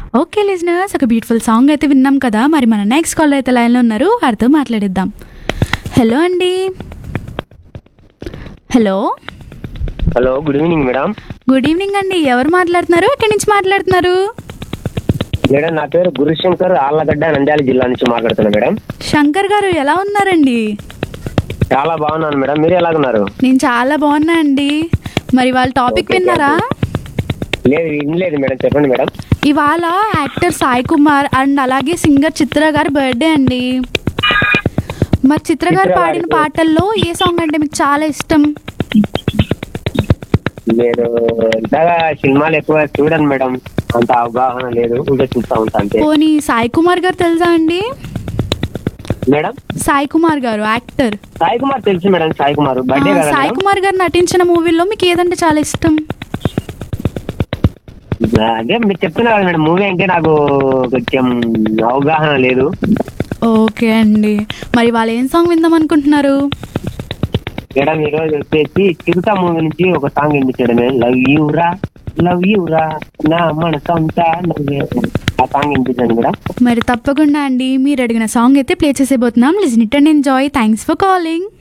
Okay listeners ఒక beautiful song అయితే విన్నాం కదా మరి మన నెక్స్ట్ కాల్ అయితే లైన్లో ఉన్నారు వారితో మాట్లాడిద్దాం హలో అండి hello hello good evening madam good evening అండి ఎవరు మాట్లాడుతున్నారు ఎక్కడి నుంచి మాట్లాడుతున్నారు మేడం నా పేరు గురుశంకర్ ఆళ్ళగడ్డ నంద్యాల జిల్లా నుంచి మాట్లాడుతున్నా మేడం శంకర్ గారు ఎలా ఉన్నారండి చాలా బాగున్నాను మేడం మీరు ఎలాగున్నారు నేను చాలా బాగున్నా అండి మరి వాళ్ళ టాపిక్ Okay, విన్నారా లేదు వినలేదు మేడం చెప్పండి మేడం ఇవాళ యాక్టర్ సాయి కుమార్ అండ్ అలాగే సింగర్ చిత్ర గారి బర్త్డే అండి మరి చిత్ర గారు చిత్ర పాడిన గారికి- పాటల్లో ఏ సాంగ్ అంటే మీకు చాలా ఇష్టం నేను ఇంతగా సినిమాలు ఎక్కువ చూడను మేడం అంత అవగాహన లేదు ఉంటే చూస్తా ఉంటా అంతే పోనీ సాయి కుమార్ గారు తెలుసా అండి మేడం సాయి కుమార్ గారు యాక్టర్ సాయి కుమార్ తెలుసు మేడం సాయి కుమార్ బర్త్డే ఆ, కదా సాయి మేడం? కుమార్ గారు నటించిన మూవీలో మీకు ఏదంటే చాలా ఇష్టం అదే మీరు చెప్తున్నారు కదా మేడం మూవీ అంటే నాకు కొంచెం అవగాహన లేదు ఓకే అండి మరి వాళ్ళు ఏం సాంగ్ విందాం అనుకుంటున్నారు మేడం ఈ రోజు వచ్చేసి చిరుత మూవీ నుంచి ఒక సాంగ్ వినిపించాడు మేడం లవ్ యూ రా లవ్ యూ రా నా మనసంతా నువ్వే. ఆ సాంగ్ వినిపించండి మేడం మరి తప్పకుండా అండి మీరు అడిగిన సాంగ్ అయితే ప్లే చేసేబోతున్నాం listen it and enjoy thanks for calling